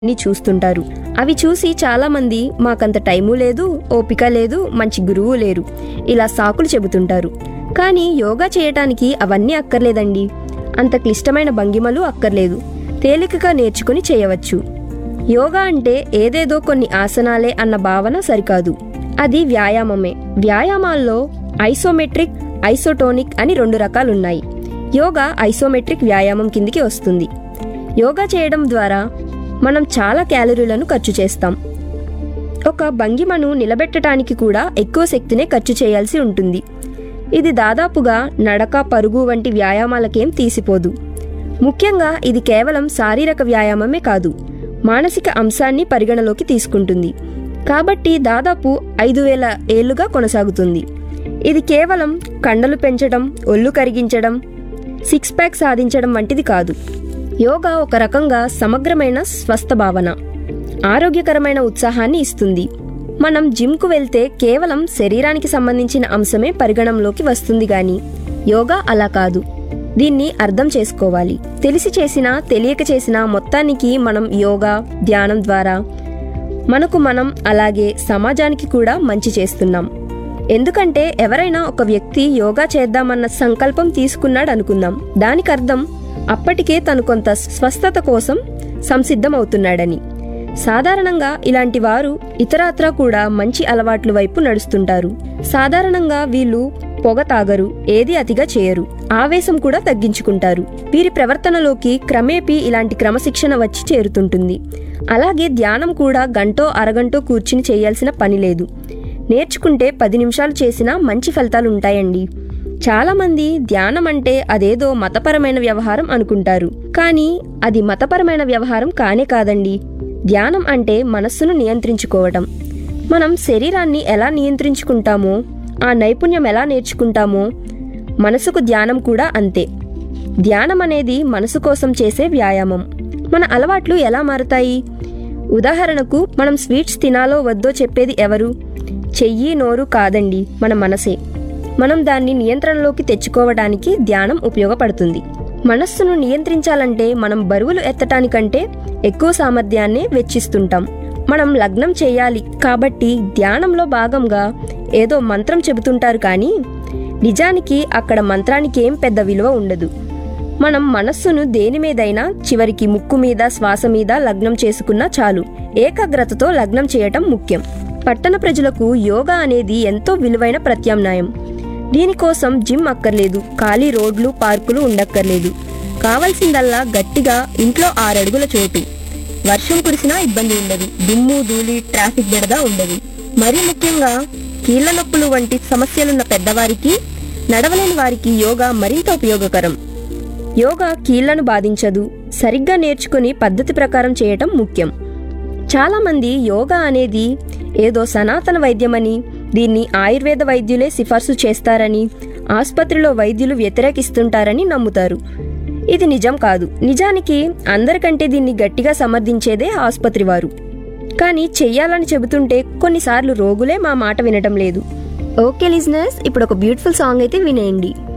ని చూస్తుంటారు అవి చూసి చాలా మంది మాకంత టైము లేదు ఓపిక లేదు మంచి గురువు లేరు ఇలా సాకులు చెబుతుంటారు కానీ యోగా చేయటానికి అవన్నీ అక్కర్లేదండి అంత క్లిష్టమైన భంగిమలు అక్కర్లేదు తేలికగా నేర్చుకుని చేయవచ్చు యోగా అంటే ఏదేదో కొన్ని ఆసనాలే అన్న భావన సరికాదు అది వ్యాయామమే వ్యాయామాల్లో ఐసోమెట్రిక్ ఐసోటోనిక్ అని రెండు రకాలున్నాయి యోగా ఐసోమెట్రిక్ వ్యాయామం కిందికి వస్తుంది యోగా చేయడం ద్వారా మనం చాలా క్యాలరీలను ఖర్చు చేస్తాం ఒక భంగిమను నిలబెట్టడానికి కూడా ఎక్కువ శక్తినే ఖర్చు చేయాల్సి ఉంటుంది ఇది దాదాపుగా నడక పరుగు వంటి వ్యాయామాలకేం తీసిపోదు ముఖ్యంగా ఇది కేవలం శారీరక వ్యాయామమే కాదు మానసిక అంశాన్ని పరిగణలోకి తీసుకుంటుంది కాబట్టి దాదాపు ఐదు వేల ఏళ్లుగా కొనసాగుతుంది ఇది కేవలం కండలు పెంచడం ఒళ్ళు కరిగించడం సిక్స్ ప్యాక్ సాధించడం వంటిది కాదు యోగా ఒక రకంగా సమగ్రమైన స్వస్థ భావన ఆరోగ్యకరమైన ఉత్సాహాన్ని ఇస్తుంది మనం జిమ్కు వెళ్తే కేవలం శరీరానికి సంబంధించిన అంశమే పరిగణంలోకి వస్తుంది గాని యోగా అలా కాదు దీన్ని అర్థం చేసుకోవాలి తెలిసి చేసినా తెలియక చేసినా మొత్తానికి మనం యోగా ధ్యానం ద్వారా మనకు మనం అలాగే సమాజానికి కూడా మంచి చేస్తున్నాం ఎందుకంటే ఎవరైనా ఒక వ్యక్తి యోగా చేద్దామన్న సంకల్పం తీసుకున్నాడు అనుకుందాం దానికి అర్థం అప్పటికే తను కొంత స్వస్థత కోసం సంసిద్ధమవుతున్నాడని సాధారణంగా ఇలాంటి వారు ఇతరాత్రా కూడా మంచి అలవాట్ల వైపు నడుస్తుంటారు సాధారణంగా వీళ్ళు పొగ తాగరు ఏది అతిగా చేయరు ఆవేశం కూడా తగ్గించుకుంటారు వీరి ప్రవర్తనలోకి క్రమేపీ ఇలాంటి క్రమశిక్షణ వచ్చి చేరుతుంటుంది అలాగే ధ్యానం కూడా గంటో అరగంటో కూర్చుని చేయాల్సిన పని లేదు నేర్చుకుంటే పది నిమిషాలు చేసినా మంచి ఫలితాలు ఉంటాయండి చాలామంది ధ్యానం అంటే అదేదో మతపరమైన వ్యవహారం అనుకుంటారు కానీ అది మతపరమైన వ్యవహారం కానే కాదండి ధ్యానం అంటే మనస్సును నియంత్రించుకోవటం మనం శరీరాన్ని ఎలా నియంత్రించుకుంటామో ఆ నైపుణ్యం ఎలా నేర్చుకుంటామో మనసుకు ధ్యానం కూడా అంతే ధ్యానం అనేది మనసు కోసం చేసే వ్యాయామం మన అలవాట్లు ఎలా మారుతాయి ఉదాహరణకు మనం స్వీట్స్ తినాలో వద్దో చెప్పేది ఎవరు చెయ్యి నోరు కాదండి మన మనసే మనం దాన్ని నియంత్రణలోకి తెచ్చుకోవడానికి ధ్యానం ఉపయోగపడుతుంది మనస్సును నియంత్రించాలంటే మనం బరువులు ఎత్తటానికంటే ఎక్కువ సామర్థ్యాన్నే వెచ్చిస్తుంటాం మనం లగ్నం చేయాలి కాబట్టి ధ్యానంలో భాగంగా ఏదో మంత్రం చెబుతుంటారు కానీ నిజానికి అక్కడ మంత్రానికి ఏం పెద్ద విలువ ఉండదు మనం మనస్సును దేని మీదైనా చివరికి ముక్కు మీద శ్వాస మీద లగ్నం చేసుకున్నా చాలు ఏకాగ్రతతో లగ్నం చేయటం ముఖ్యం పట్టణ ప్రజలకు యోగా అనేది ఎంతో విలువైన ప్రత్యామ్నాయం దీనికోసం జిమ్ అక్కర్లేదు ఖాళీ రోడ్లు పార్కులు ఉండక్కర్లేదు కావలసిందల్లా గట్టిగా ఇంట్లో ఆరడుగుల చోటు వర్షం కురిసినా ఇబ్బంది ఉండదు దుమ్ము ధూళి ట్రాఫిక్ బెడద ఉండదు మరీ ముఖ్యంగా కీళ్ల నొప్పులు వంటి సమస్యలున్న పెద్దవారికి నడవలేని వారికి యోగా మరింత ఉపయోగకరం యోగా కీళ్లను బాధించదు సరిగ్గా నేర్చుకుని పద్ధతి ప్రకారం చేయటం ముఖ్యం చాలామంది యోగా అనేది ఏదో సనాతన వైద్యమని దీన్ని ఆయుర్వేద వైద్యులే సిఫార్సు చేస్తారని ఆసుపత్రిలో వైద్యులు వ్యతిరేకిస్తుంటారని నమ్ముతారు ఇది నిజం కాదు నిజానికి అందరికంటే దీన్ని గట్టిగా సమర్థించేదే ఆసుపత్రి వారు కానీ చెయ్యాలని చెబుతుంటే కొన్నిసార్లు రోగులే మా మాట వినటం లేదు ఓకే లిజినర్స్ ఇప్పుడు ఒక బ్యూటిఫుల్ సాంగ్ అయితే వినేయండి